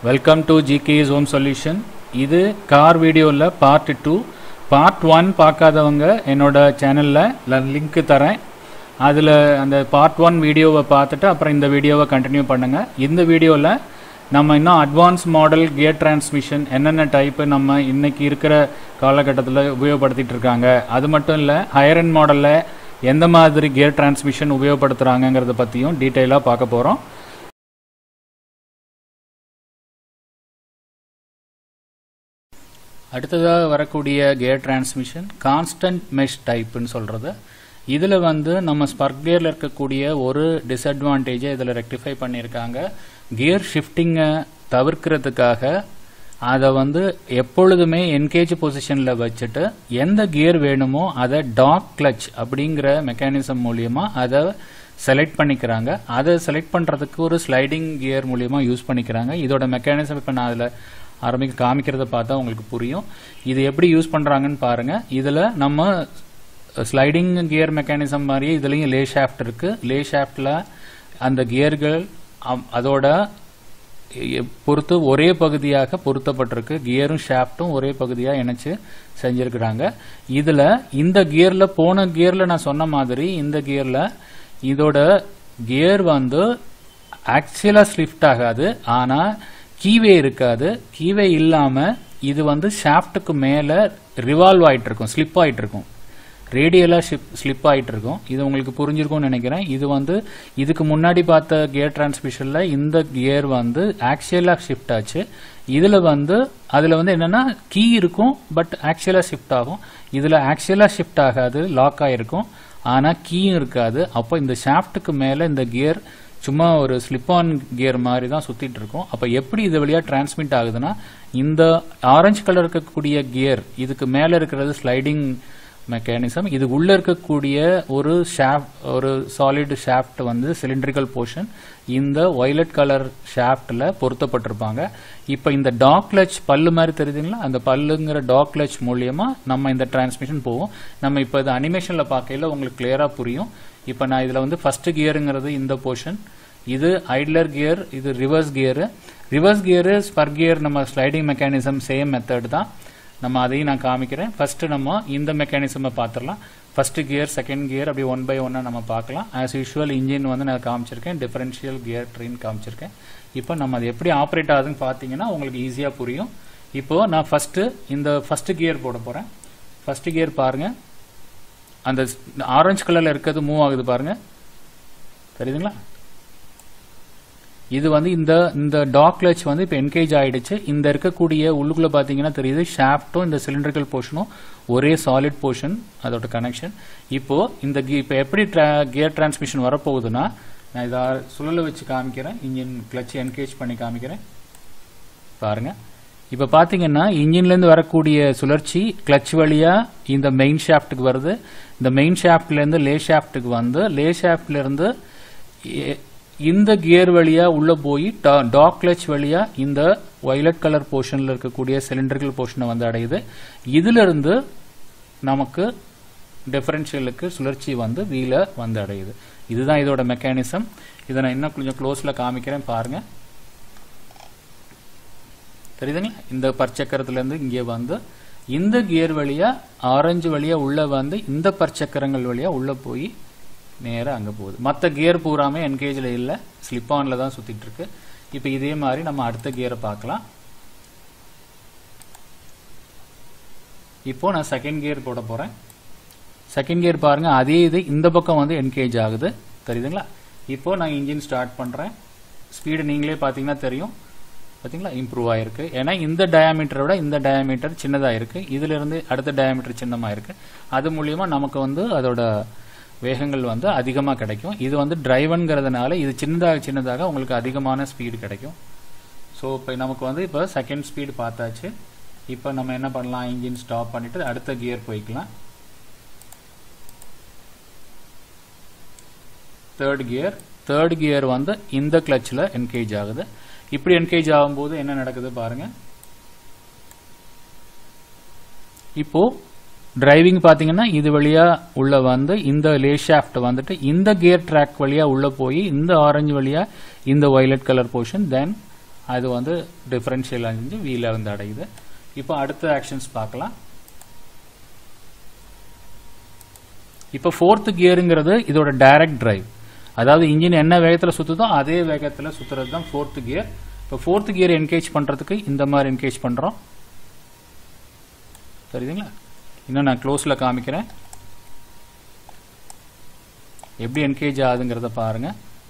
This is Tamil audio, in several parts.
welcome to GK's home solution இது கார் வீடியோவில் பார்ட் டூ பார்ட் ஒன் பார்க்காதவங்க என்னோட சேனலில் லிங்க் தரேன் அதில் அந்த பார்ட் ஒன் வீடியோவை பார்த்துட்டு அப்புறம் இந்த வீடியோவை கண்டினியூ பண்ணுங்கள் இந்த வீடியோவில் நம்ம இன்னும் அட்வான்ஸ் மாடல் கியர் டிரான்ஸ்மிஷன் என்னென்ன டைப்பு நம்ம இன்னைக்கு இருக்கிற காலகட்டத்தில் உபயோகப்படுத்திட்டு இருக்காங்க அது மட்டும் இல்லை ஹையர் அண்ட் மாடலில் எந்த மாதிரி கியர் டிரான்ஸ்மிஷன் உபயோகப்படுத்துகிறாங்கங்கிறத பற்றியும் டீட்டெயிலாக பார்க்க போகிறோம் அடுத்ததாக வரக்கூடிய கியர் டிரான்ஸ்மிஷன் கான்ஸ்டன்ட் மெஷ் டைப்புன்னு சொல்கிறது இதில் வந்து நம்ம ஸ்பர்க் கியரில் இருக்கக்கூடிய ஒரு டிஸ்அட்வான்டேஜை இதில் ரெக்டிஃபை பண்ணியிருக்காங்க கியர் ஷிஃப்டிங்கை தவிர்க்கிறதுக்காக அதை வந்து எப்பொழுதுமே என்கேஜ் பொசிஷனில் வச்சுட்டு எந்த கியர் வேணுமோ அதை டாக் கிளச் அப்படிங்கிற மெக்கானிசம் மூலியமாக அதை செலக்ட் பண்ணிக்கிறாங்க அதை செலக்ட் பண்ணுறதுக்கு ஒரு ஸ்லைடிங் கியர் மூலியமாக யூஸ் பண்ணிக்கிறாங்க இதோட மெக்கானிசம் இப்போ நான் அதில் ஆரம்பிக்க காமிக்கிறத பார்த்தா உங்களுக்கு புரியும் இது எப்படி யூஸ் பண்ணுறாங்கன்னு பாருங்கள் இதில் நம்ம ஸ்லைடிங் கியர் மெக்கானிசம் மாதிரியே இதுலேயும் லே ஷாஃப்ட் இருக்குது லே ஷாஃப்டில் அந்த கியர்கள் அதோட பொறுத்து ஒரே பகுதியாக பொருத்தப்பட்டிருக்கு கியரும் ஷாஃப்ட்டும் ஒரே பகுதியாக இணைச்சு செஞ்சிருக்கிறாங்க இதில் இந்த கியரில் போன கியரில் நான் சொன்ன மாதிரி இந்த கியரில் இதோட கியர் வந்து ஆக்சுவலாக ஸ்லிஃப்ட் ஆகாது ஆனால் கீவே இருக்காது கீவே இல்லாமல் இது வந்து ஷாஃப்ட்டுக்கு மேலே ரிவால்வ் ஆகிட்டு இருக்கும் ஸ்லிப் ஆகிட்டு இருக்கும் ரேடியலாக ஷிப் ஸ்லிப் ஆகிட்டு இருக்கும் இது உங்களுக்கு புரிஞ்சிருக்கும்னு நினைக்கிறேன் இது வந்து இதுக்கு முன்னாடி பார்த்த கியர் டிரான்ஸ்மிஷனில் இந்த கியர் வந்து ஆக்சுவலாக ஷிஃப்ட் ஆச்சு இதில் வந்து அதில் வந்து என்னென்னா கீ இருக்கும் பட் ஆக்சுவலாக ஷிஃப்ட் ஆகும் இதில் ஆக்சுவலாக ஷிஃப்ட் ஆகாது லாக் ஆகிருக்கும் ஆனால் கீயும் இருக்காது அப்போ இந்த ஷாஃப்ட்டுக்கு மேலே இந்த கியர் சும்மா ஒரு ஸ்லிப் ஆன் கியர் மாதிரி தான் சுற்றிட்டு இருக்கும் அப்போ எப்படி இது வழியாக டிரான்ஸ்மிட் ஆகுதுன்னா இந்த ஆரஞ்சு கலர் இருக்கக்கூடிய கியர் இதுக்கு மேலே இருக்கிறது ஸ்லைடிங் மெக்கானிசம் இது உள்ள இருக்கக்கூடிய ஒரு ஷாஃப்ட் ஒரு சாலிட் ஷாஃப்ட் வந்து சிலிண்ட்ரிக்கல் போர்ஷன் இந்த ஒய்லட் கலர் ஷாஃப்டில் பொருத்தப்பட்டிருப்பாங்க இப்போ இந்த டாக்லச் பல்லு மாதிரி தெரியுதுங்களா அந்த பல்லுங்கிற டாக்லச் மூலியமா நம்ம இந்த டிரான்ஸ்மிஷன் போவோம் நம்ம இப்போ இது அனிமேஷனில் பார்க்கையில் உங்களுக்கு கிளியராக புரியும் இப்போ நான் இதில் வந்து ஃபர்ஸ்ட் கியருங்கிறது இந்த போர்ஷன் இது ஐட்லர் கியர் இது reverse gear reverse gear spur gear நம்ம ஸ்லைடிங் மெக்கானிசம் சேம் மெத்தட் தான் நம்ம அதையும் நான் காமிக்கிறேன் ஃபர்ஸ்ட் நம்ம இந்த மெக்கானிசமை பார்த்துடலாம் ஃபர்ஸ்ட் கியர் செகண்ட் கியர் அப்படி ஒன் பை ஒன்னாக நம்ம பார்க்கலாம் ஆஸ் யூஷுவல் இன்ஜின் வந்து நான் காமிச்சிருக்கேன் டிஃபரன்ஷியல் கியர் ட்ரெயின் காமிச்சிருக்கேன் இப்போ நம்ம அது எப்படி ஆப்ரேட் ஆகுதுன்னு பார்த்தீங்கன்னா உங்களுக்கு ஈஸியாக புரியும் இப்போ நான் ஃபர்ஸ்ட் இந்த ஃபர்ஸ்ட் கியர் போட போகிறேன் ஃபர்ஸ்ட் கியர் பாருங்க அந்த ஆரஞ்சு கலரில் இருக்கிறது மூவ் ஆகுது பாருங்க தெரியுதுங்களா இது வந்து இந்த இந்த டாக் கிளச் வந்து இப்போ என்கேஜ் ஆயிடுச்சு இந்த இருக்கக்கூடிய உள்ளுக்குள்ள பார்த்தீங்கன்னா தெரியுது ஷாஃப்ட்டும் இந்த சிலிண்டரிக்கல் போர்ஷனும் ஒரே சாலிட் போர்ஷன் அதோட கனெக்ஷன் இப்போ இந்த இப்போ எப்படி கியர் டிரான்ஸ்மிஷன் வரப்போகுதுன்னா நான் இதை சுழல வச்சு காமிக்கிறேன் இன்ஜின் கிளச் என்கேஜ் பண்ணி காமிக்கிறேன் பாருங்க இப்போ பார்த்தீங்கன்னா இன்ஜின்லேருந்து வரக்கூடிய சுழற்சி கிளச் வழியாக இந்த மெயின் ஷாஃப்ட்டுக்கு வருது இந்த மெயின் ஷாஃப்ட்லேருந்து லே ஷாஃப்ட்டுக்கு வந்து லே ஷாஃப்ட்லேருந்து இந்த கியர் வழியா உள்ள போய் டாக் கிளச் வழியா இந்த வயலட் கலர் போர்ஷன்ல இருக்கக்கூடிய சிலிண்டர்கள் போர்ஷனை வந்து அடையுது இதுல இருந்து நமக்கு டிஃபரன்ஷியலுக்கு சுழற்சி வந்து வீல வந்து அடையுது இதுதான் இதோட மெக்கானிசம் இதை நான் இன்னும் கொஞ்சம் க்ளோஸ்ல காமிக்கிறேன் பாருங்க தெரியுதுங்களா இந்த பற்சக்கரத்துல இருந்து இங்கே வந்து இந்த கியர் வழியா ஆரஞ்சு வழியா உள்ள வந்து இந்த பற்சக்கரங்கள் வழியா உள்ள போய் நேராக அங்கே போகுது மற்ற கியர் பூராமே என்கேஜில் இல்லை ஸ்லிப் ஆனில் தான் சுற்றிட்டு இருக்கு இப்போ இதே மாதிரி நம்ம அடுத்த கியரை பார்க்கலாம் இப்போ நான் செகண்ட் கியர் போட போகிறேன் செகண்ட் கியர் பாருங்க அதே இது இந்த பக்கம் வந்து என்கேஜ் ஆகுது தெரியுதுங்களா இப்போ நான் இன்ஜின் ஸ்டார்ட் பண்ணுறேன் ஸ்பீடு நீங்களே பார்த்தீங்கன்னா தெரியும் பார்த்தீங்களா இம்ப்ரூவ் ஆயிருக்கு ஏன்னா இந்த டயாமீட்டரை விட இந்த டயாமீட்டர் சின்னதாக இருக்கு இதுல இருந்து அடுத்த டயாமீட்டர் சின்னமாக இருக்கு அது மூலியமா நமக்கு வந்து அதோட வேகங்கள் வந்து அதிகமாக கிடைக்கும் இது வந்து டிரைவனுங்கிறதுனால இது சின்னதாக சின்னதாக உங்களுக்கு அதிகமான ஸ்பீடு கிடைக்கும் ஸோ இப்போ நமக்கு வந்து இப்போ செகண்ட் ஸ்பீடு பார்த்தாச்சு இப்போ நம்ம என்ன பண்ணலாம் இன்ஜின் ஸ்டாப் பண்ணிட்டு அடுத்த கியர் போய்க்கலாம் தேர்ட் கியர் தேர்ட் கியர் வந்து இந்த கிளச்சில் என்கேஜ் ஆகுது இப்படி என்கேஜ் ஆகும்போது என்ன நடக்குது பாருங்க இப்போ டிரைவிங் பார்த்தீங்கன்னா இது வழியா உள்ள வந்து இந்த லே ஷாஃப்ட் வந்துட்டு இந்த கியர் ட்ராக் வழியா உள்ள போய் இந்த ஆரஞ்சு வழியா இந்த வயலட் கலர் போர்ஷன் தென் அது வந்து டிஃபரன்ஷியல் அஞ்சு வீல வந்து அடையுது இப்போ அடுத்த ஆக்ஷன்ஸ் பார்க்கலாம் இப்போ ஃபோர்த் கியருங்கிறது இதோட டைரக்ட் டிரைவ் அதாவது இன்ஜின் என்ன வேகத்தில் சுற்றுதோ அதே வேகத்தில் சுற்றுறது தான் ஃபோர்த் கியர் இப்போ ஃபோர்த் கியர் என்கேஜ் பண்ணுறதுக்கு இந்த மாதிரி என்கேஜ் பண்ணுறோம் தெரியுதுங்களா இன்னும் நான் க்ளோஸில் காமிக்கிறேன் எப்படி என்கேஜ் ஆகுதுங்கிறத பாருங்க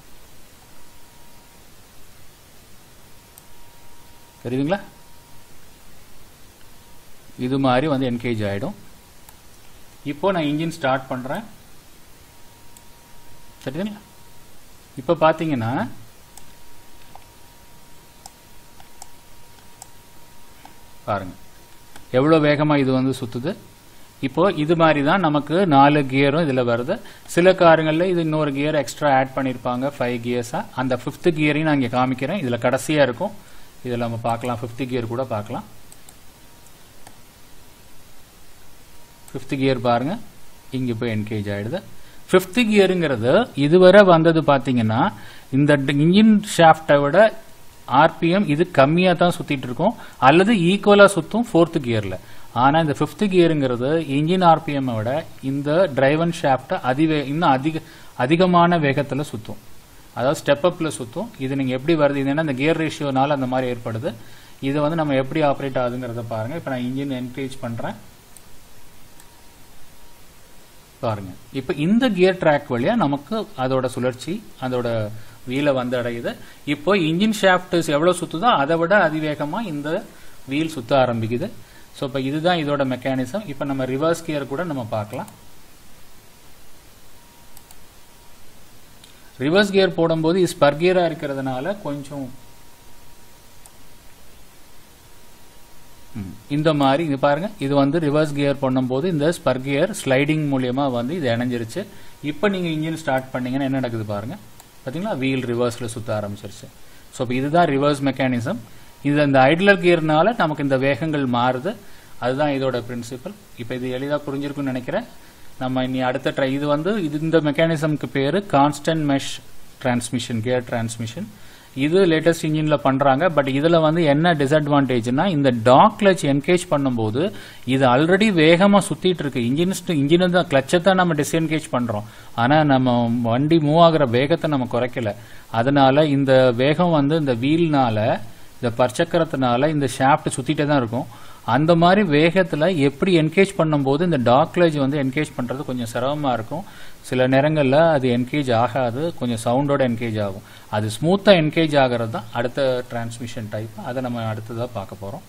தெரியுதுங்களா இது மாதிரி வந்து என்கேஜ் ஆகிடும் இப்போ நான் இன்ஜின் ஸ்டார்ட் பண்ணுறேன் தெரியுதுங்களா இப்போ பார்த்தீங்கன்னா பாருங்க எவ்வளோ வேகமாக இது வந்து சுற்றுது இப்போ இது மாதிரி தான் நமக்கு நாலு கியரும் இதில் வருது சில காருங்களில் இது இன்னொரு கியர் எக்ஸ்ட்ரா ஆட் பண்ணியிருப்பாங்க ஃபைவ் கியர்ஸாக அந்த ஃபிஃப்த்து கியரையும் நான் இங்கே காமிக்கிறேன் இதில் கடைசியாக இருக்கும் இதில் நம்ம பார்க்கலாம் ஃபிஃப்த்து கியர் கூட பார்க்கலாம் ஃபிஃப்த் கியர் பாருங்க இங்கே போய் என்கேஜ் ஆயிடுது ஃபிஃப்த் கியருங்கிறது இதுவரை வந்தது பார்த்தீங்கன்னா இந்த இன்ஜின் ஷாஃப்டை விட ஆர்பிஎம் இது கம்மியாக தான் சுற்றிட்டு இருக்கும் அல்லது ஈக்குவலாக சுற்றும் ஃபோர்த்து கியரில் ஆனால் இந்த ஃபிஃப்த் கியருங்கிறது இன்ஜின் ஆர்பிஎம் விட இந்த டிரைவன் ஷாஃப்டை அதிவே இன்னும் அதிக அதிகமான வேகத்தில் சுற்றும் அதாவது ஸ்டெப் அப்பில் சுற்றும் இது நீங்கள் எப்படி வருது இது என்ன இந்த கியர் ரேஷியோனால அந்த மாதிரி ஏற்படுது இது வந்து நம்ம எப்படி ஆப்ரேட் ஆகுதுங்கிறத பாருங்கள் இப்போ நான் இன்ஜின் என்கரேஜ் பண்ணுறேன் பாருங்க இப்போ இந்த கியர் ட்ராக் வழியா நமக்கு அதோட சுழற்சி அதோட வீலை வந்து அடையுது இப்போ இன்ஜின் ஷாஃப்ட் எவ்வளவு சுத்துதோ அதை விட அதிவேகமா இந்த வீல் சுத்த ஆரம்பிக்குது ஸோ இப்போ இதுதான் இதோட மெக்கானிசம் இப்போ நம்ம ரிவர்ஸ் கியர் கூட நம்ம பார்க்கலாம் ரிவர்ஸ் கியர் போடும்போது இது ஸ்பர் கியரா இருக்கிறதுனால கொஞ்சம் இந்த மாதிரி இது பாருங்க இது வந்து ரிவர்ஸ் கியர் பண்ணும்போது இந்த ஸ்பர் கியர் ஸ்லைடிங் மூலியமா வந்து இது இணைஞ்சிருச்சு இப்போ நீங்க இன்ஜின் ஸ்டார்ட் பண்ணீங்கன்னா என்ன நடக்குது பாருங்க பாத்தீங்களா வீல் ரிவர்ஸ்ல சுத்த ஆரம்பிச்சிருச்சு ஸோ இப்போ இதுதான் ரிவர்ஸ் மெக்கானிசம் இது அந்த ஐட்லர் கியர்னால நமக்கு இந்த வேகங்கள் மாறுது அதுதான் இதோட பிரின்சிபல் இப்போ இது எளிதாக புரிஞ்சிருக்கும்னு நினைக்கிறேன் நம்ம இனி அடுத்த ட்ரை இது வந்து இது இந்த மெக்கானிசம்க்கு பேரு constant mesh transmission gear transmission இது லேட்டஸ்ட் இன்ஜின்ல பண்றாங்க பட் இதுல வந்து என்ன டிஸ்அட்வான்டேஜ்னா இந்த டாக் கிளச் என்கேஜ் பண்ணும்போது இது ஆல்ரெடி வேகமா சுத்திட்டு இருக்கு இன்ஜின் இன்ஜின் தான் கிளச்சை தான் நம்ம டிஸ்என்கேஜ் பண்றோம் ஆனா நம்ம வண்டி மூவ் ஆகுற வேகத்தை நம்ம குறைக்கல அதனால இந்த வேகம் வந்து இந்த வீல்னால இந்த பற்சக்கரத்தினால இந்த ஷாஃப்ட் சுத்திட்டே தான் இருக்கும் அந்த மாதிரி வேகத்துல எப்படி என்கேஜ் பண்ணும்போது இந்த டாக்லேஜ் வந்து என்கேஜ் பண்றது கொஞ்சம் சிரமமா இருக்கும் சில நேரங்களில் அது என்கேஜ் ஆகாது கொஞ்சம் சவுண்டோட என்கேஜ் ஆகும் அது ஸ்மூத்தாக என்கேஜ் ஆகிறது தான் அடுத்த டிரான்ஸ்மிஷன் டைப் அதை நம்ம அடுத்ததாக பார்க்க போகிறோம்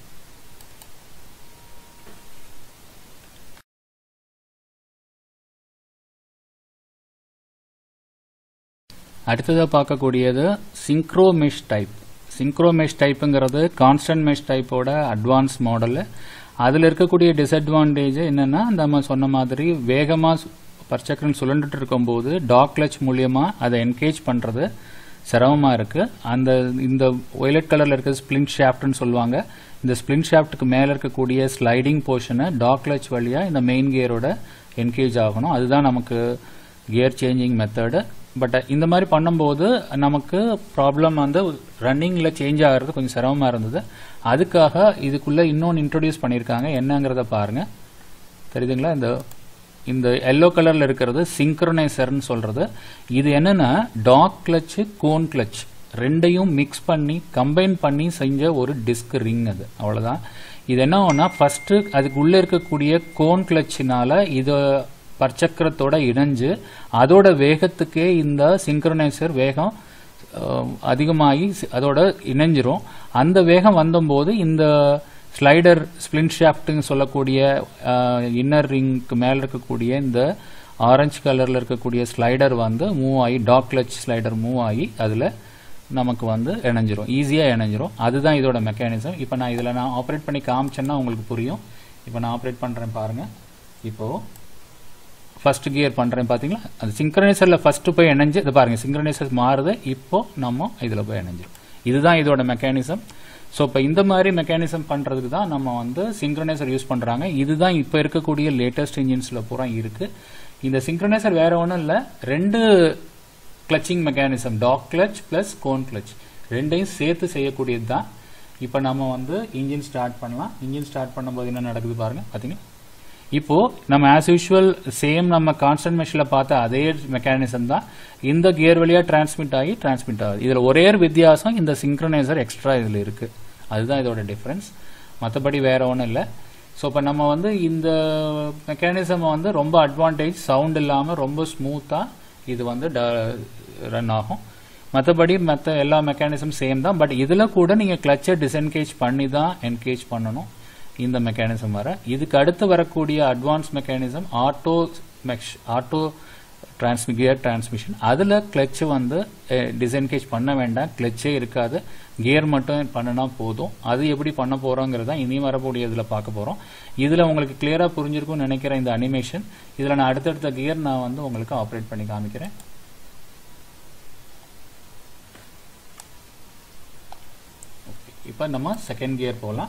அடுத்ததாக பார்க்கக்கூடியது synchro mesh type synchro mesh டைப்புங்கிறது கான்ஸ்டன்ட் மெஷ் டைப்போட அட்வான்ஸ் மாடலு அதில் இருக்கக்கூடிய டிஸ்அட்வான்டேஜ் என்னென்னா நம்ம சொன்ன மாதிரி வேகமாக பர்ச்சக்கரன் சுழண்டுட்டு இருக்கும்போது டாக் கிளச் மூலியமாக அதை என்கேஜ் பண்ணுறது சிரமமாக இருக்குது அந்த இந்த ஒய்லட் கலரில் இருக்கிற ஸ்பிளிண்ட் ஷாஃப்ட்னு சொல்லுவாங்க இந்த ஸ்பிளிண்ட் ஷாஃப்ட்டுக்கு மேலே இருக்கக்கூடிய ஸ்லைடிங் போர்ஷனை டாக் கிளச் வழியாக இந்த மெயின் கியரோட என்கேஜ் ஆகணும் அதுதான் நமக்கு கியர் சேஞ்சிங் மெத்தடு பட் இந்த மாதிரி பண்ணும்போது நமக்கு ப்ராப்ளம் வந்து ரன்னிங்கில் சேஞ்ச் ஆகிறது கொஞ்சம் சிரமமாக இருந்தது அதுக்காக இதுக்குள்ளே இன்னொன்று இன்ட்ரடியூஸ் பண்ணியிருக்காங்க என்னங்கிறத பாருங்கள் தெரியுதுங்களா இந்த இந்த எல்லோ கலரில் இருக்கிறது சிங்க்ரனைசர்னு சொல்கிறது இது என்னென்னா டாக் கிளச்சு கோன் கிளச் ரெண்டையும் மிக்ஸ் பண்ணி கம்பைன் பண்ணி செஞ்ச ஒரு டிஸ்க் ரிங் அது அவ்வளோதான் இது என்ன ஆகும்னா ஃபஸ்ட்டு அதுக்கு உள்ளே இருக்கக்கூடிய கோன் கிளச்சினால இதை பற்சக்கரத்தோட இணைஞ்சு அதோட வேகத்துக்கே இந்த சிங்க்ரனைசர் வேகம் அதிகமாகி அதோட இணைஞ்சிரும் அந்த வேகம் வந்தபோது இந்த ஸ்லைடர் ஸ்பிளின் ஷாஃப்ட்னு சொல்லக்கூடிய இன்னர் ரிங்க்கு மேலே இருக்கக்கூடிய இந்த ஆரஞ்சு கலரில் இருக்கக்கூடிய ஸ்லைடர் வந்து மூவ் ஆகி டாக் கிளச் ஸ்லைடர் மூவ் ஆகி அதில் நமக்கு வந்து இணைஞ்சிரும் ஈஸியாக இணைஞ்சிரும் அதுதான் இதோட மெக்கானிசம் இப்போ நான் இதில் நான் ஆப்ரேட் பண்ணி காமிச்சேன்னா உங்களுக்கு புரியும் இப்போ நான் ஆப்ரேட் பண்ணுறேன் பாருங்கள் இப்போது ஃபர்ஸ்ட் கியர் பண்ணுறேன் பார்த்தீங்களா அந்த சிங்க்ரனைசரில் ஃபஸ்ட்டு போய் இணைஞ்சு இது பாருங்கள் சிங்க்ரனைசர் மாறுது இப்போ நம்ம இதில் போய் இணைஞ்சிரும் இதுதான் இதோட மெக்கானிசம் ஸோ இப்போ இந்த மாதிரி மெக்கானிசம் பண்ணுறதுக்கு தான் நம்ம வந்து சிங்க்ரனைசர் யூஸ் பண்ணுறாங்க இதுதான் இப்போ இருக்கக்கூடிய லேட்டஸ்ட் இன்ஜின்ஸில் பூரா இருக்குது இந்த சிங்க்ரனைசர் வேற ஒன்றும் இல்லை ரெண்டு clutching mechanism dog clutch plus cone clutch ரெண்டையும் சேர்த்து செய்யக்கூடியது தான் இப்போ நம்ம வந்து இன்ஜின் ஸ்டார்ட் பண்ணலாம் இன்ஜின் ஸ்டார்ட் பண்ணும்போது என்ன நடக்குது பாருங்க பார்த்தீங்கன்னா இப்போ நம்ம ஆஸ் யூஷுவல் சேம் நம்ம கான்ஸ்டன்ட் மெஷினில் பார்த்த அதே மெக்கானிசம் தான் இந்த கியர் வழியாக டிரான்ஸ்மிட் ஆகி டிரான்ஸ்மிட் ஆகுது இதில் ஒரே ஒரு வித்தியாசம் இந்த சிங்க்ரனைசர் எக்ஸ்ட்ரா இதில் இருக்கு அதுதான் இதோட டிஃப்ரென்ஸ் மற்றபடி வேற ஒன்றும் இல்லை ஸோ இப்போ நம்ம வந்து இந்த மெக்கானிசம் வந்து ரொம்ப அட்வான்டேஜ் சவுண்ட் இல்லாமல் ரொம்ப ஸ்மூத்தாக இது வந்து ரன் ஆகும் மற்றபடி மற்ற எல்லா மெக்கானிசம் சேம் தான் பட் இதில் கூட நீங்கள் கிளச்சை டிஸ்என்கேஜ் பண்ணி தான் என்கேஜ் பண்ணணும் இந்த மெக்கானிசம் வர இதுக்கு அடுத்து வரக்கூடிய advance mechanism auto mesh auto டிரான்ஸ்மி கியர் டிரான்ஸ்மிஷன் அதில் கிளச்சு வந்து டிஸ்என்கேஜ் பண்ண வேண்டாம் கிளச்சே இருக்காது கியர் மட்டும் பண்ணினா போதும் அது எப்படி பண்ண போகிறோங்கிறத இனி வரக்கூடிய இதில் பார்க்க போகிறோம் இதில் உங்களுக்கு கிளியராக புரிஞ்சிருக்கும்னு நினைக்கிற இந்த அனிமேஷன் இதில் நான் அடுத்தடுத்த கியர் நான் வந்து உங்களுக்கு ஆப்ரேட் பண்ணி காமிக்கிறேன் இப்போ நம்ம செகண்ட் கியர் போகலாம்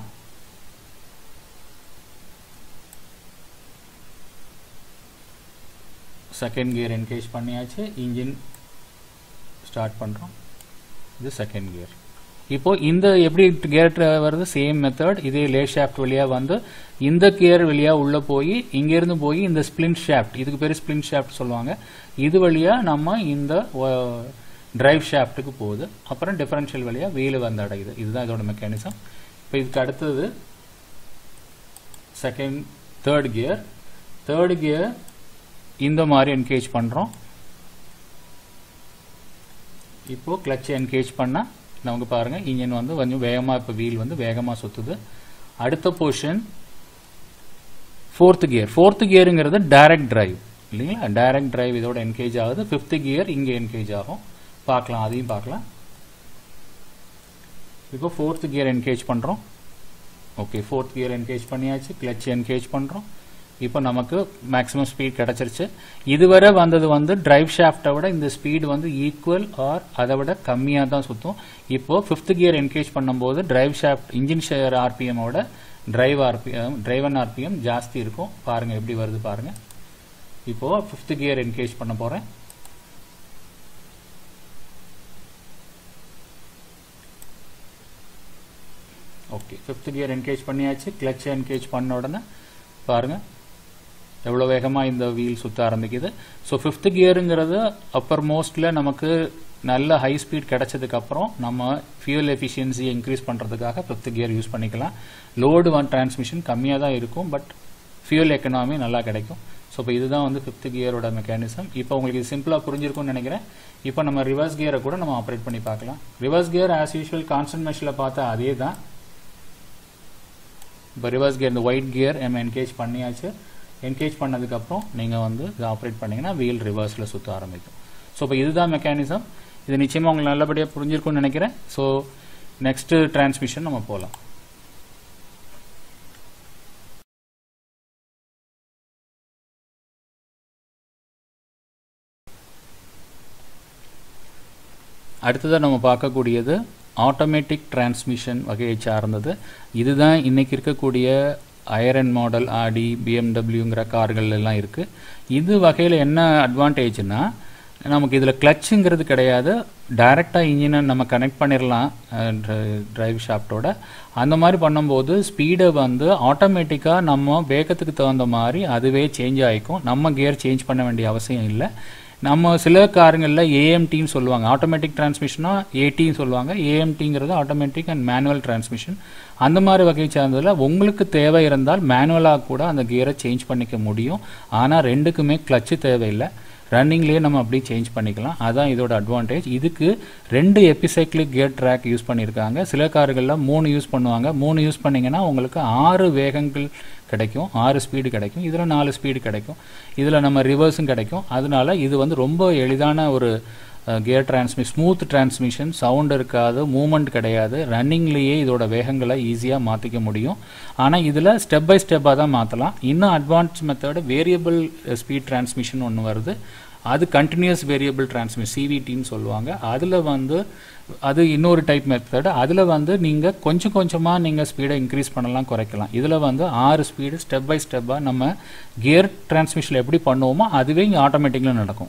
செகண்ட் கியர் என்கேஜ் பண்ணியாச்சு இன்ஜின் ஸ்டார்ட் பண்ணுறோம் இது செகண்ட் கியர் இப்போ இந்த எப்படி கியர் வருது சேம் மெத்தட் இதே லே ஷாஃப்ட் வழியா வந்து இந்த கியர் வழியா உள்ள போய் இங்கிருந்து போய் இந்த ஸ்பிளிண்ட் ஷாஃப்ட் இதுக்கு பேர் ஸ்பிளிண்ட் ஷாஃப்ட் சொல்லுவாங்க இது வழியா நம்ம இந்த டிரைவ் ஷாஃப்ட்டுக்கு போகுது அப்புறம் டிஃபரன்ஷியல் வழியா வீல் வந்து அடையுது இதுதான் இதோட மெக்கானிசம் இப்போ இதுக்கு அடுத்தது second third gear third gear இந்த மாதிரி என்கேஜ் பண்ணுறோம் இப்போ கிளச் என்கேஜ் பண்ணால் நமக்கு பாருங்க இன்ஜின் வந்து கொஞ்சம் வேகமாக இப்போ வீல் வந்து வேகமாக சுற்றுது அடுத்த போர்ஷன் ஃபோர்த் கியர் ஃபோர்த் கியருங்கிறது டைரக்ட் டிரைவ் இல்லைங்களா டைரக்ட் டிரைவ் இதோட என்கேஜ் ஆகுது ஃபிஃப்த் கியர் இங்கே என்கேஜ் ஆகும் பார்க்கலாம் அதையும் பார்க்கலாம் இப்போ ஃபோர்த் கியர் என்கேஜ் பண்ணுறோம் ஓகே ஃபோர்த் கியர் என்கேஜ் பண்ணியாச்சு கிளச் என்கேஜ் பண்ணுறோம் இப்போ நமக்கு மேக்ஸிமம் ஸ்பீட் கிடைச்சிருச்சு இதுவரை வந்தது வந்து டிரைவ் ஷாஃப்டை விட இந்த ஸ்பீடு வந்து ஈக்குவல் ஆர் அதை விட கம்மியாக தான் சுற்றும் இப்போ ஃபிஃப்த் கியர் என்கேஜ் பண்ணும்போது டிரைவ் ஷாஃப்ட் இன்ஜின் ஷேர் ஆர்பிஎம்மோட டிரைவ் ஆர்பிஎம் டிரைவன் ஆர்பிஎம் ஜாஸ்தி இருக்கும் பாருங்க எப்படி வருது பாருங்க இப்போ ஃபிஃப்த் கியர் என்கேஜ் பண்ண போறேன் ஓகே ஃபிஃப்த் கியர் என்கேஜ் பண்ணியாச்சு கிளச் என்கேஜ் பண்ண உடனே பாருங்க எவ்வளோ வேகமாக இந்த வீல் சுற்ற ஆரம்பிக்குது ஸோ ஃபிஃப்த் கியருங்கிறது அப்பர் மோஸ்டில் நமக்கு நல்ல ஹை ஸ்பீட் கிடைச்சதுக்கப்புறம் நம்ம ஃபியூல் எஃபிஷியன்சி இன்க்ரீஸ் பண்ணுறதுக்காக ஃபிஃப்த் கியர் யூஸ் பண்ணிக்கலாம் லோடு ஒன் டிரான்ஸ்மிஷன் கம்மியாக தான் இருக்கும் பட் ஃபியூல் எக்கனாமி நல்லா கிடைக்கும் ஸோ இப்போ இதுதான் வந்து ஃபிஃப்த் கியரோட மெக்கானிசம் இப்போ உங்களுக்கு இது சிம்பிளாக புரிஞ்சிருக்கும்னு நினைக்கிறேன் இப்போ நம்ம ரிவர்ஸ் கியரை கூட நம்ம ஆப்ரேட் பண்ணி பார்க்கலாம் reverse gear as usual constant மெஷில் பார்த்தா அதே தான் இப்போ ரிவர்ஸ் கியர் இந்த ஒயிட் கியர் நம்ம என்கேஜ் பண்ணியாச்சு என்கேஜ் பண்ணதுக்கப்புறம் நீங்கள் வந்து இதை ஆப்ரேட் பண்ணிங்கன்னா வீல் ரிவர்ஸில் சுற்ற ஆரம்பிக்கும் ஸோ இப்போ இதுதான் மெக்கானிசம் இது நிச்சயமாக உங்களுக்கு நல்லபடியாக புரிஞ்சிருக்கும்னு நினைக்கிறேன் ஸோ நெக்ஸ்ட்டு டிரான்ஸ்மிஷன் நம்ம போகலாம் அடுத்ததாக நம்ம பார்க்கக்கூடியது ஆட்டோமேட்டிக் டிரான்ஸ்மிஷன் வகையை சார்ந்தது இதுதான் இன்னைக்கு இருக்கக்கூடிய ஐரன் மாடல் ஆடி பிஎம்டபிள்யூங்கிற கார்கள் எல்லாம் இருக்குது இது வகையில் என்ன அட்வான்டேஜ்னா நமக்கு இதில் கிளச்சுங்கிறது கிடையாது டைரெக்டாக இன்ஜினை நம்ம கனெக்ட் பண்ணிடலாம் டிரைவ் ஷாஃப்டோட அந்த மாதிரி பண்ணும்போது ஸ்பீடை வந்து ஆட்டோமேட்டிக்காக நம்ம வேகத்துக்கு தகுந்த மாதிரி அதுவே சேஞ்ச் ஆகிக்கும் நம்ம கியர் சேஞ்ச் பண்ண வேண்டிய அவசியம் இல்லை நம்ம சில காருங்களில் ஏஎம்டின்னு சொல்லுவாங்க ஆட்டோமேட்டிக் டிரான்ஸ்மிஷனா ஏடின்னு சொல்லுவாங்க ஏஎம்டிங்கிறது ஆட்டோமேட்டிக் அண்ட் மேனுவல் டிரான்ஸ்மிஷன் அந்த மாதிரி வகை சார்ந்ததில் உங்களுக்கு தேவை இருந்தால் மேனுவலாக கூட அந்த கியரை சேஞ்ச் பண்ணிக்க முடியும் ஆனால் ரெண்டுக்குமே கிளச்சு தேவையில்லை ரன்னிங்லேயே நம்ம அப்படியே சேஞ்ச் பண்ணிக்கலாம் அதான் இதோட அட்வான்டேஜ் இதுக்கு ரெண்டு எபிசைக்ளிக் கியர் ட்ராக் யூஸ் பண்ணியிருக்காங்க சில கார்களில் மூணு யூஸ் பண்ணுவாங்க மூணு யூஸ் பண்ணிங்கன்னா உங்களுக்கு ஆறு வேகங்கள் கிடைக்கும் ஆறு ஸ்பீடு கிடைக்கும் இதில் நாலு ஸ்பீடு கிடைக்கும் இதில் நம்ம ரிவர்ஸும் கிடைக்கும் அதனால இது வந்து ரொம்ப எளிதான ஒரு கியர் டிரான்ஸ்மி ஸ்மூத் டிரான்ஸ்மிஷன் சவுண்ட் இருக்காது மூமெண்ட் கிடையாது ரன்னிங்லேயே இதோட வேகங்களை ஈஸியாக மாற்றிக்க முடியும் ஆனால் இதில் ஸ்டெப் பை ஸ்டெப்பாக தான் மாற்றலாம் இன்னும் advance method variable speed transmission ஒன்று வருது அது கண்டினியூஸ் வேரியபிள் டிரான்ஸ்மிஷன் சிவிடின்னு சொல்லுவாங்க அதில் வந்து அது இன்னொரு டைப் மெத்தட் அதில் வந்து நீங்கள் கொஞ்சம் கொஞ்சமாக நீங்கள் ஸ்பீடை இன்க்ரீஸ் பண்ணலாம் குறைக்கலாம் இதில் வந்து ஆறு ஸ்பீடு ஸ்டெப் பை ஸ்டெப்பாக நம்ம கியர் டிரான்ஸ்மிஷனில் எப்படி பண்ணுவோமோ அதுவே இங்கே ஆட்டோமேட்டிக்கில் நடக்கும்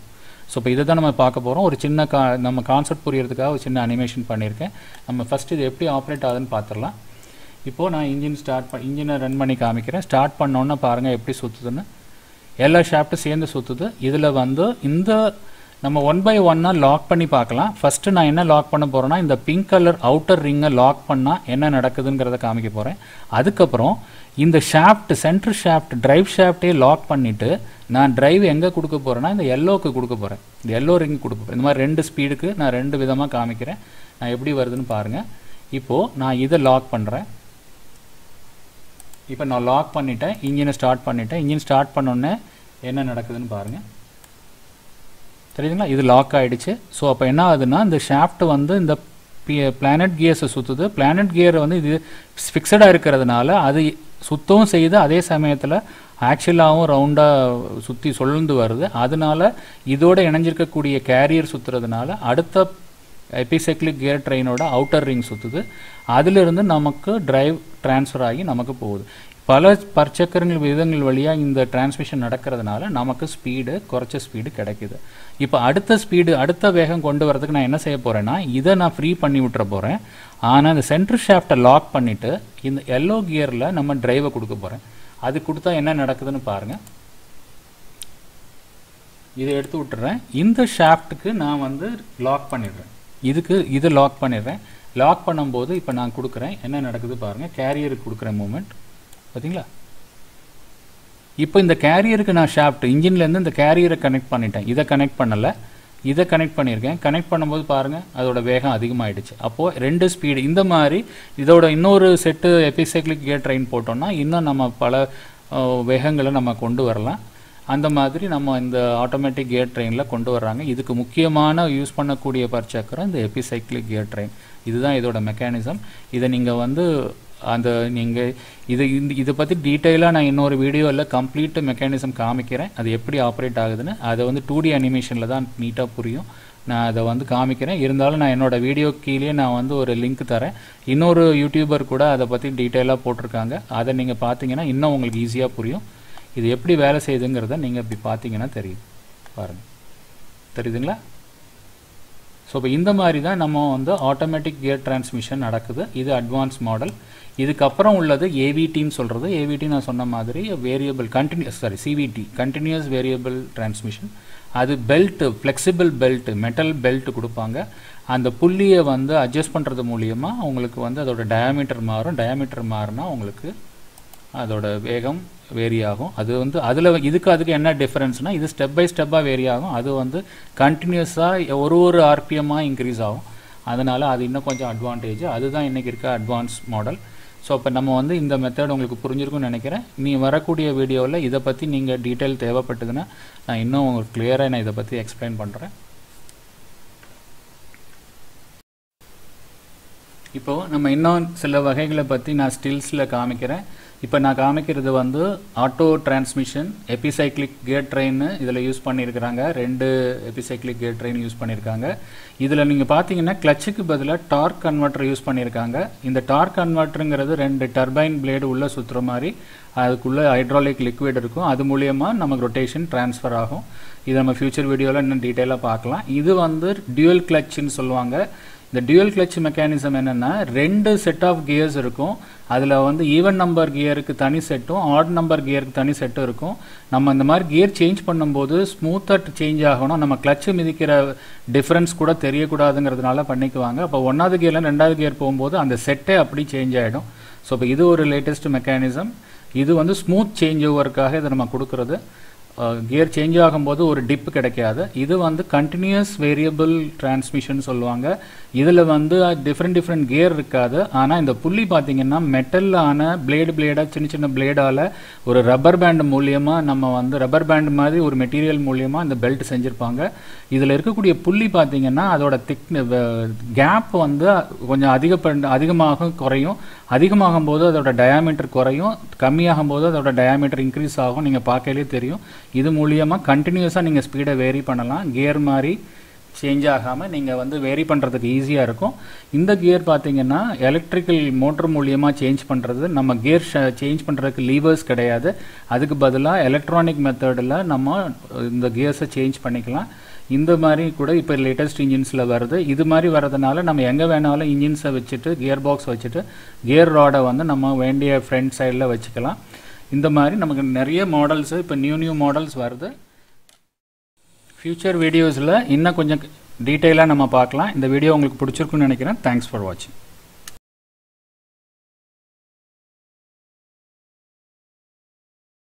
ஸோ இப்போ இதை தான் நம்ம பார்க்க போகிறோம் ஒரு சின்ன கா நம்ம கான்செப்ட் புரியறதுக்காக ஒரு சின்ன அனிமேஷன் பண்ணியிருக்கேன் நம்ம ஃபஸ்ட் இது எப்படி ஆப்ரேட் ஆகுதுன்னு பார்த்துடலாம் இப்போது நான் இன்ஜின் ஸ்டார்ட் பண்ண இன்ஜினை ரன் பண்ணி காமிக்கிறேன் ஸ்டார்ட் பண்ணோன்னே பாருங்கள் எப்படி சுற்றுதுன்னு எல்லா ஷாஃப்ட்டும் சேர்ந்து சுற்றுது இதில் வந்து இந்த நம்ம ஒன் பை ஒன்னாக லாக் பண்ணி பார்க்கலாம் ஃபஸ்ட்டு நான் என்ன லாக் பண்ண போகிறேன்னா இந்த பிங்க் கலர் அவுட்டர் ரிங்கை லாக் பண்ணால் என்ன நடக்குதுங்கிறத காமிக்க போகிறேன் அதுக்கப்புறம் இந்த ஷாஃப்ட் சென்டர் ஷாஃப்ட் டிரைவ் ஷாஃப்டே லாக் பண்ணிவிட்டு நான் டிரைவ் எங்கே கொடுக்க போகிறேன்னா இந்த எல்லோக்கு கொடுக்க போகிறேன் இந்த எல்லோ ரிங் கொடுக்க போகிறேன் இந்த மாதிரி ரெண்டு ஸ்பீடுக்கு நான் ரெண்டு விதமாக காமிக்கிறேன் நான் எப்படி வருதுன்னு பாருங்கள் இப்போது நான் இதை லாக் பண்ணுறேன் இப்போ நான் லாக் பண்ணிட்டேன் இன்ஜினை ஸ்டார்ட் பண்ணிட்டேன் இன்ஜின் ஸ்டார்ட் பண்ணோன்னே என்ன நடக்குதுன்னு பாருங்கள் தெரியுதுங்களா இது லாக் ஆகிடுச்சு ஸோ அப்போ என்ன ஆகுதுன்னா இந்த ஷாஃப்ட் வந்து இந்த பிளானட் கியர்ஸை சுற்றுது பிளானட் கியர் வந்து இது ஃபிக்ஸடாக இருக்கிறதுனால அது சுத்தவும் செய்யுது அதே சமயத்தில் ஆக்சுவலாகவும் ரவுண்டாக சுற்றி சொல்லுந்து வருது அதனால இதோட இணைஞ்சிருக்கக்கூடிய கேரியர் சுற்றுறதுனால அடுத்த எபிசைக்ளிக் கியர் ட்ரெயினோட அவுட்டர் ரிங் சுற்றுது அதிலிருந்து நமக்கு டிரைவ் ட்ரான்ஸ்ஃபர் ஆகி நமக்கு போகுது பல பற்சக்கரங்கள் விதங்கள் வழியாக இந்த டிரான்ஸ்மிஷன் நடக்கிறதுனால நமக்கு ஸ்பீடு குறைச்ச ஸ்பீடு கிடைக்குது இப்போ அடுத்த ஸ்பீடு அடுத்த வேகம் கொண்டு வரதுக்கு நான் என்ன செய்ய போகிறேன்னா இதை நான் ஃப்ரீ பண்ணி விட்டுற போகிறேன் ஆனால் இந்த சென்ட்ரு ஷாஃப்டை லாக் பண்ணிவிட்டு இந்த எல்லோ கியரில் நம்ம டிரைவை கொடுக்க போகிறேன் அது கொடுத்தா என்ன நடக்குதுன்னு பாருங்கள் இதை எடுத்து விட்டுறேன் இந்த ஷாஃப்ட்டுக்கு நான் வந்து லாக் பண்ணிடுறேன் இதுக்கு இது லாக் பண்ணிடுறேன் லாக் பண்ணும்போது இப்போ நான் கொடுக்குறேன் என்ன நடக்குது பாருங்கள் கேரியருக்கு கொடுக்குறேன் மூமெண்ட் பார்த்தீங்களா இப்போ இந்த கேரியருக்கு நான் ஷாஃப்ட் இன்ஜின்லேருந்து இந்த கேரியரை கனெக்ட் பண்ணிட்டேன் இதை கனெக்ட் பண்ணலை இதை கனெக்ட் பண்ணியிருக்கேன் கனெக்ட் பண்ணும்போது பாருங்கள் அதோட வேகம் அதிகமாகிடுச்சு அப்போது ரெண்டு ஸ்பீடு இந்த மாதிரி இதோட இன்னொரு செட்டு எபிசைக்ளிக் கியர் ட்ரெயின் போட்டோம்னா இன்னும் நம்ம பல வேகங்களை நம்ம கொண்டு வரலாம் அந்த மாதிரி நம்ம இந்த ஆட்டோமேட்டிக் கியர் ட்ரெயினில் கொண்டு வர்றாங்க இதுக்கு முக்கியமான யூஸ் பண்ணக்கூடிய பர்ச்சக்கரம் இந்த எபிசைக்ளிக் கியர் ட்ரெயின் இதுதான் இதோட மெக்கானிசம் இதை நீங்கள் வந்து அந்த நீங்கள் இது இந்த இதை பற்றி டீட்டெயிலாக நான் இன்னொரு வீடியோவில் கம்ப்ளீட் மெக்கானிசம் காமிக்கிறேன் அது எப்படி ஆப்ரேட் ஆகுதுன்னு அதை வந்து டூ டி அனிமேஷனில் தான் நீட்டாக புரியும் நான் அதை வந்து காமிக்கிறேன் இருந்தாலும் நான் என்னோட வீடியோ கீழே நான் வந்து ஒரு லிங்க் தரேன் இன்னொரு யூடியூபர் கூட அதை பற்றி டீட்டெயிலாக போட்டிருக்காங்க அதை நீங்கள் பார்த்தீங்கன்னா இன்னும் உங்களுக்கு ஈஸியாக புரியும் இது எப்படி வேலை செய்யுதுங்கிறத நீங்கள் இப்படி பார்த்தீங்கன்னா தெரியும் பாருங்கள் தெரியுதுங்களா ஸோ இப்போ இந்த மாதிரி தான் நம்ம வந்து ஆட்டோமேட்டிக் கியர் டிரான்ஸ்மிஷன் நடக்குது இது அட்வான்ஸ் மாடல் இதுக்கப்புறம் உள்ளது ஏவிடின்னு சொல்கிறது ஏவிடி நான் சொன்ன மாதிரி variable continuous sorry CVT continuous variable transmission அது belt flexible belt metal belt கொடுப்பாங்க அந்த புள்ளியை வந்து அட்ஜஸ்ட் பண்ணுறது மூலியமாக உங்களுக்கு வந்து அதோட டயாமீட்டர் மாறும் டயாமீட்டர் மாறினா உங்களுக்கு அதோட வேகம் வேரி ஆகும் அது வந்து அதில் இதுக்கு அதுக்கு என்ன டிஃப்ரென்ஸ்னால் இது ஸ்டெப் பை ஸ்டெப்பாக வேரி ஆகும் அது வந்து கண்டினியூஸாக ஒரு ஒரு ஆர்பிஎம்மாக இன்க்ரீஸ் ஆகும் அதனால் அது இன்னும் கொஞ்சம் அட்வான்டேஜ் அதுதான் இன்றைக்கி இருக்க அட்வான்ஸ் மாடல் ஸோ அப்போ நம்ம வந்து இந்த மெத்தட் உங்களுக்கு புரிஞ்சிருக்கும்னு நினைக்கிறேன் நீ வரக்கூடிய வீடியோவில் இதை பற்றி நீங்கள் டீட்டெயில் தேவைப்பட்டதுன்னா நான் இன்னும் உங்களுக்கு கிளியராக நான் இதை பற்றி எக்ஸ்பிளைன் பண்ணுறேன் இப்போது நம்ம இன்னும் சில வகைகளை பற்றி நான் ஸ்டில்ஸில் காமிக்கிறேன் இப்போ நான் காமிக்கிறது வந்து ஆட்டோ டிரான்ஸ்மிஷன் எபிசைக்ளிக் கேட் ட்ரெயின் இதில் யூஸ் பண்ணியிருக்கிறாங்க ரெண்டு எபிசைக்ளிக் கேட் ட்ரெயின் யூஸ் பண்ணியிருக்காங்க இதில் நீங்கள் பார்த்தீங்கன்னா கிளச்சுக்கு பதிலாக டார்க் கன்வெர்ட்டர் யூஸ் பண்ணியிருக்காங்க இந்த டார்க் கன்வெர்ட்டருங்கிறது ரெண்டு டர்பைன் பிளேடு உள்ளே சுற்றுற மாதிரி அதுக்குள்ளே ஹைட்ராலிக் லிக்விட் இருக்கும் அது மூலியமாக நமக்கு ரொட்டேஷன் ட்ரான்ஸ்ஃபர் ஆகும் இது நம்ம ஃபியூச்சர் வீடியோவில் இன்னும் டீட்டெயிலாக பார்க்கலாம் இது வந்து டியூவல் கிளச்சுன்னு சொல்லுவாங்க இந்த டியூவல் கிளச் மெக்கானிசம் என்னென்னா ரெண்டு செட் ஆஃப் கியர்ஸ் இருக்கும் அதில் வந்து ஈவன் நம்பர் கியருக்கு தனி செட்டும் ஆட் நம்பர் கியருக்கு தனி செட்டும் இருக்கும் நம்ம இந்த மாதிரி கியர் சேஞ்ச் பண்ணும்போது ஸ்மூத்தாக சேஞ்ச் ஆகணும் நம்ம கிளச்சு மிதிக்கிற டிஃப்ரென்ஸ் கூட தெரியக்கூடாதுங்கிறதுனால பண்ணிக்குவாங்க அப்போ ஒன்றாவது கியர்ல ரெண்டாவது கியர் போகும்போது அந்த செட்டே அப்படி சேஞ்ச் ஆகிடும் ஸோ இப்போ இது ஒரு லேட்டஸ்ட் மெக்கானிசம் இது வந்து ஸ்மூத் சேஞ்ச் ஓவருக்காக இதை நம்ம கொடுக்குறது கியர் சேஞ்ச் ஆகும்போது ஒரு டிப் கிடைக்காது இது வந்து கண்டினியூஸ் வேரியபிள் டிரான்ஸ்மிஷன் சொல்லுவாங்க இதில் வந்து டிஃப்ரெண்ட் டிஃப்ரெண்ட் கியர் இருக்காது ஆனால் இந்த புள்ளி பார்த்தீங்கன்னா மெட்டலில் ஆன பிளேடு பிளேடாக சின்ன சின்ன பிளேடால் ஒரு ரப்பர் பேண்ட் மூலியமாக நம்ம வந்து ரப்பர் பேண்ட் மாதிரி ஒரு மெட்டீரியல் மூலியமாக இந்த பெல்ட் செஞ்சுருப்பாங்க இதில் இருக்கக்கூடிய புள்ளி பார்த்தீங்கன்னா அதோட திக் கேப் வந்து கொஞ்சம் அதிக அதிகமாக குறையும் அதிகமாகும் போது அதோட டயாமீட்டர் குறையும் கம்மியாகும் போது அதோட டயாமீட்டர் இன்க்ரீஸ் ஆகும் நீங்கள் பார்க்கலே தெரியும் இது மூலியமாக கண்டினியூஸாக நீங்கள் ஸ்பீடை வேரி பண்ணலாம் கியர் மாதிரி சேஞ்ச் ஆகாமல் நீங்கள் வந்து வேரி பண்ணுறதுக்கு ஈஸியாக இருக்கும் இந்த கியர் பார்த்தீங்கன்னா எலக்ட்ரிக்கல் மோட்டர் மூலியமாக சேஞ்ச் பண்ணுறது நம்ம கியர் சேஞ்ச் பண்ணுறதுக்கு லீவர்ஸ் கிடையாது அதுக்கு பதிலாக எலக்ட்ரானிக் மெத்தடில் நம்ம இந்த கியர்ஸை சேஞ்ச் பண்ணிக்கலாம் இந்த மாதிரி கூட இப்போ லேட்டஸ்ட் இன்ஜின்ஸில் வருது இது மாதிரி வரதுனால நம்ம எங்கே வேணாலும் இன்ஜின்ஸை வச்சுட்டு கியர் பாக்ஸ் வச்சுட்டு கியர் ராடை வந்து நம்ம வேண்டிய ஃப்ரண்ட் சைடில் வச்சுக்கலாம் இந்த மாதிரி நமக்கு நிறைய மாடல்ஸு இப்போ நியூ நியூ மாடல்ஸ் வருது ஃப்யூச்சர் வீடியோஸில் இன்னும் கொஞ்சம் டீட்டெயிலாக நம்ம பார்க்கலாம் இந்த வீடியோ உங்களுக்கு பிடிச்சிருக்குன்னு நினைக்கிறேன் தேங்க்ஸ் ஃபார் வாட்சிங்